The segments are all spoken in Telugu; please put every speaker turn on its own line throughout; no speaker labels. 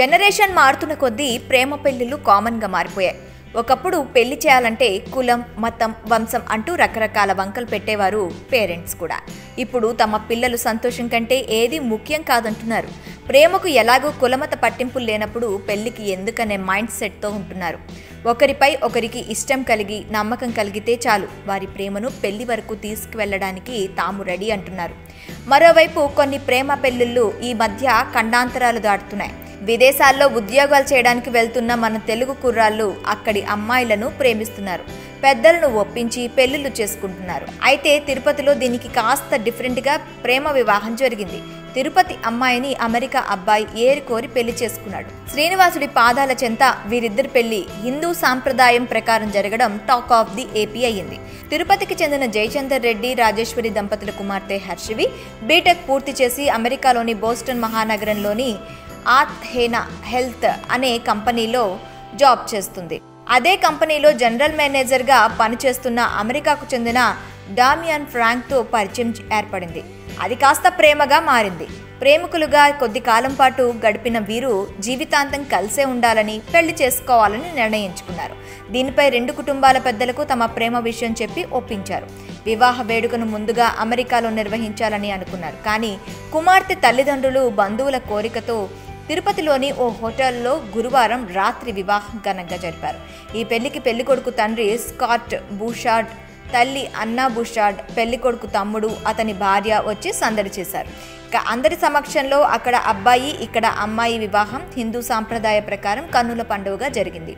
జనరేషన్ మారుతున్న కొద్దీ ప్రేమ పెళ్లిళ్ళు కామన్గా మారిపోయాయి ఒకప్పుడు పెళ్లి చేయాలంటే కులం మతం వంశం అంటూ రకరకాల వంకలు పెట్టేవారు పేరెంట్స్ కూడా ఇప్పుడు తమ పిల్లలు సంతోషం కంటే ఏది ముఖ్యం కాదంటున్నారు ప్రేమకు ఎలాగో కులమత పట్టింపులు లేనప్పుడు పెళ్లికి ఎందుకనే మైండ్ సెట్తో ఉంటున్నారు ఒకరిపై ఒకరికి ఇష్టం కలిగి నమ్మకం కలిగితే చాలు వారి ప్రేమను పెళ్లి వరకు తీసుకువెళ్ళడానికి తాము రెడీ అంటున్నారు మరోవైపు కొన్ని ప్రేమ పెళ్లిళ్ళు ఈ మధ్య ఖండాంతరాలు దాటుతున్నాయి విదేశాల్లో ఉద్యోగాలు చేయడానికి వెళ్తున్న మన తెలుగు కుర్రాళ్ళు అక్కడి అమ్మాయిలను ప్రేమిస్తున్నారు పెద్దలను ఒప్పించి పెళ్లిళ్ళు చేసుకుంటున్నారు అయితే తిరుపతిలో దీనికి కాస్త డిఫరెంట్గా ప్రేమ వివాహం జరిగింది తిరుపతి అమ్మాయిని అమెరికా అబ్బాయి ఏరి కోరి పెళ్లి చేసుకున్నాడు శ్రీనివాసుడి పాదాల చెంత వీరిద్దరి పెళ్లి హిందూ సాంప్రదాయం ప్రకారం జరగడం టాక్ ఆఫ్ ది ఏపీ అయ్యింది తిరుపతికి చెందిన జయచందర్ రెడ్డి రాజేశ్వరి దంపతుల కుమార్తె హర్షివి బీటెక్ పూర్తి చేసి అమెరికాలోని బోస్టన్ మహానగరంలోని ఆథేనా హెల్త్ అనే కంపెనీలో జాబ్ చేస్తుంది అదే కంపెనీలో జనరల్ మేనేజర్గా పనిచేస్తున్న అమెరికాకు చెందిన డామియన్ ఫ్రాంక్తో పరిచయం ఏర్పడింది అది కాస్త ప్రేమగా మారింది ప్రేమికులుగా కొద్ది కాలం పాటు గడిపిన వీరు జీవితాంతం కలిసే ఉండాలని పెళ్లి చేసుకోవాలని నిర్ణయించుకున్నారు దీనిపై రెండు కుటుంబాల పెద్దలకు తమ ప్రేమ విషయం చెప్పి ఒప్పించారు వివాహ వేడుకను ముందుగా అమెరికాలో నిర్వహించాలని అనుకున్నారు కానీ కుమార్తె తల్లిదండ్రులు బంధువుల కోరికతో తిరుపతిలోని ఓ హోటల్లో గురువారం రాత్రి వివాహం ఘనంగా జరిపారు ఈ పెళ్లికి పెళ్లికొడుకు తండ్రి స్కాట్ బూషార్డ్ తల్లి అన్నా బుషాడ్ పెళ్లి కొడుకు తమ్ముడు అతని భార్య వచ్చి సందడి చేశారు ఇక అందరి సమక్షంలో అక్కడ అబ్బాయి ఇక్కడ అమ్మాయి వివాహం హిందూ సాంప్రదాయ ప్రకారం కన్నుల పండుగగా జరిగింది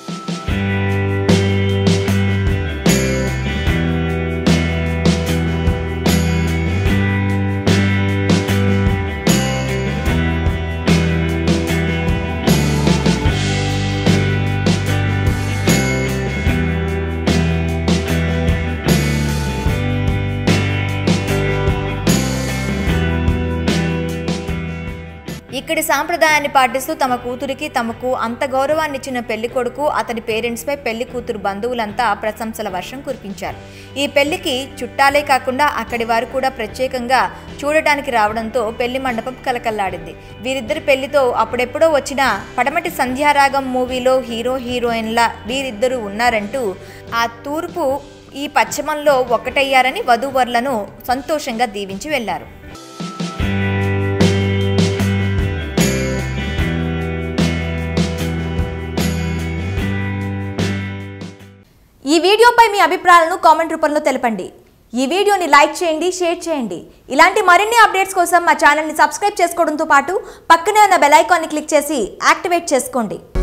ఇక్కడి సాంప్రదాయాన్ని పాటిస్తూ తమ కూతురికి తమకు అంత గౌరవాన్ని ఇచ్చిన పెళ్లి కొడుకు అతని పేరెంట్స్పై పెళ్లి కూతురు బంధువులంతా ప్రశంసల వర్షం కురిపించారు ఈ పెళ్లికి చుట్టాలే కాకుండా అక్కడి వారు కూడా ప్రత్యేకంగా చూడటానికి రావడంతో పెళ్లి మండపం కలకల్లాడింది వీరిద్దరి పెళ్లితో అప్పుడెప్పుడో వచ్చిన పడమటి సంధ్యారాగం మూవీలో హీరో హీరోయిన్ల వీరిద్దరూ ఉన్నారంటూ ఆ తూర్పు ఈ పశ్చిమంలో ఒకటయ్యారని వధూవరులను సంతోషంగా దీవించి వెళ్లారు ఈ వీడియోపై మీ అభిప్రాయాలను కామెంట్ రూపంలో తెలపండి ఈ వీడియోని లైక్ చేయండి షేర్ చేయండి ఇలాంటి మరిన్ని అప్డేట్స్ కోసం మా ఛానల్ని సబ్స్క్రైబ్ చేసుకోవడంతో పాటు పక్కనే ఉన్న బెల్ ఐకాన్ని క్లిక్ చేసి యాక్టివేట్ చేసుకోండి